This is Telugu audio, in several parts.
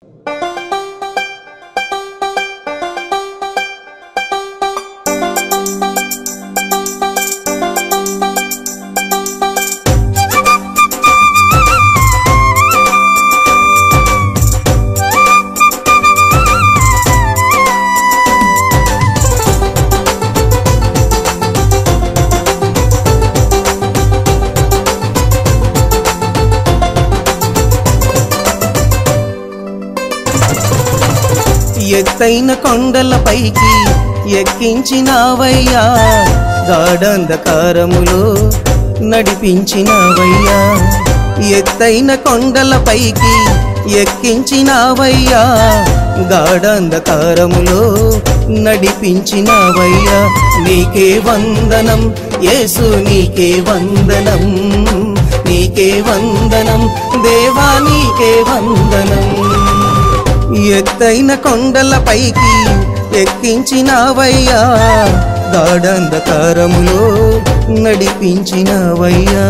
ఎత్తైన కొండలపైకి ఎక్కించినావయ్యా గాఢంధకారములో నడిపించినావయ్యా ఎత్తైన కొండలపైకి ఎక్కించినావయ్యా గాఢంధకారములో నడిపించినావయ్యా నీకే వందనం యేసు నీకే వందనం నీకే వందనం దేవా నీకే వందనం ఎత్తైన కొండలపైకి ఎక్కించినావయ్యా గాఢంధకారములో నడిపించినావయ్యా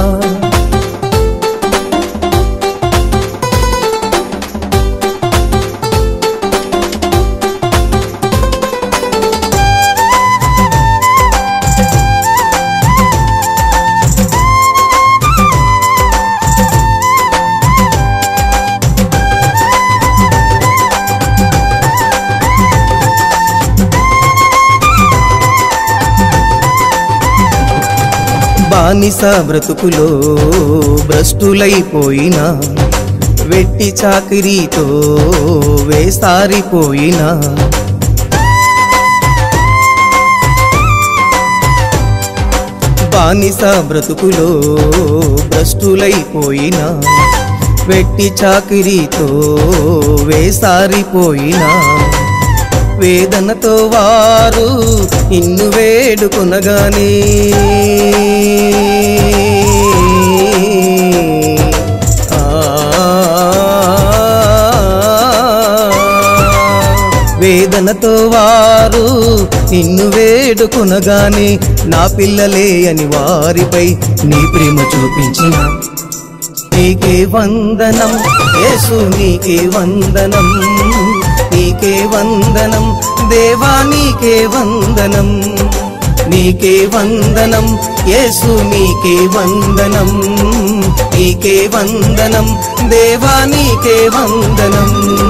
బానిస బ్రతుకులో భ్రష్టులైపోయినా వెట్టి చాకిరీతో వేసారిపోయినా బానిస బ్రతుకులో భ్రష్టులైపోయినా వెట్టి చాకిరీతో వేసారిపోయినా వేదనతో వారు ఇన్ను వేడుకొనగానే ఆ, వేదనతో వారు నిన్ను వేడుకొనగానే నా పిల్లలే అని వారిపై నీ ప్రేమ చూపించిన నీకే వందనం యేసు నీకే వందనం నీకే వందనం దేవా నీకే వందనం నీకే వందనం యేసు నీకే వందనం నీకే వందనం దేవా నీకే వందనం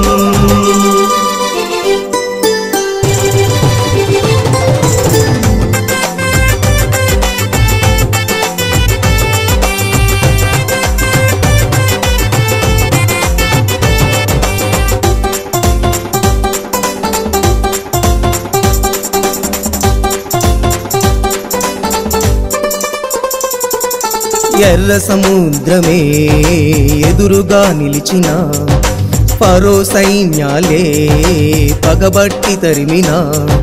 ఎర్ర సముద్రమే ఎదురుగా నిలిచిన ఫరో సైన్యాలే పగబట్టి తరిమినా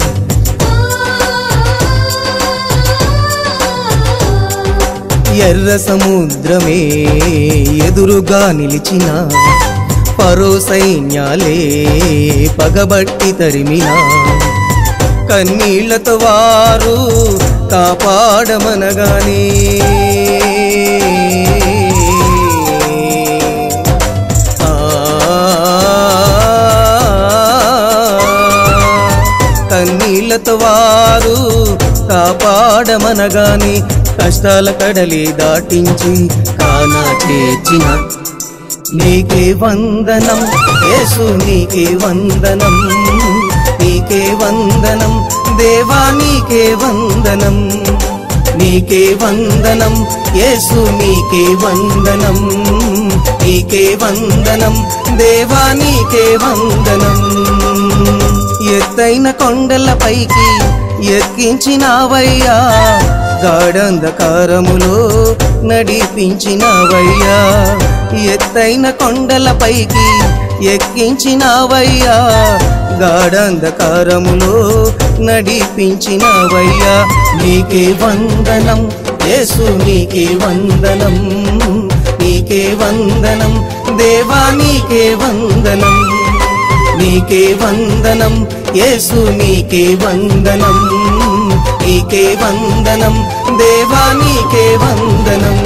ఎర్ర సముద్రమే ఎదురుగా నిలిచిన ఫరో సైన్యాలే పగబట్టి తరిమినా కన్నీళ్లతో వారు కాపాడమనగానే ఆ, కన్నీళ్లతో వారు కాపాడమనగానే కష్టాల కడలి దాటించి కానా చేర్చిన నీకే వందనం యేసు నీకే వందనం నీకే వందనం దేవా నీకే వందనం నీకే వందనం యేసు నీకే వందనం నీకే వందనం దేవా నీకే వందనం ఎత్తైన కొండలపైకి ఎక్కించినావయ్యా గాఢంధకారములో నడిపించినావయ్యా ఎత్తైన కొండలపైకి ఎక్కించినావయ్యా గాఢంధకారములో నడిపించినావయ్యా నీకే వందనం యేసు నీకే వందనం నీకే వందనం దేవా నీకే వందనం నీకే వందనం యేసు నీకే వందనం నీకే వందనం దేవా నీకే వందనం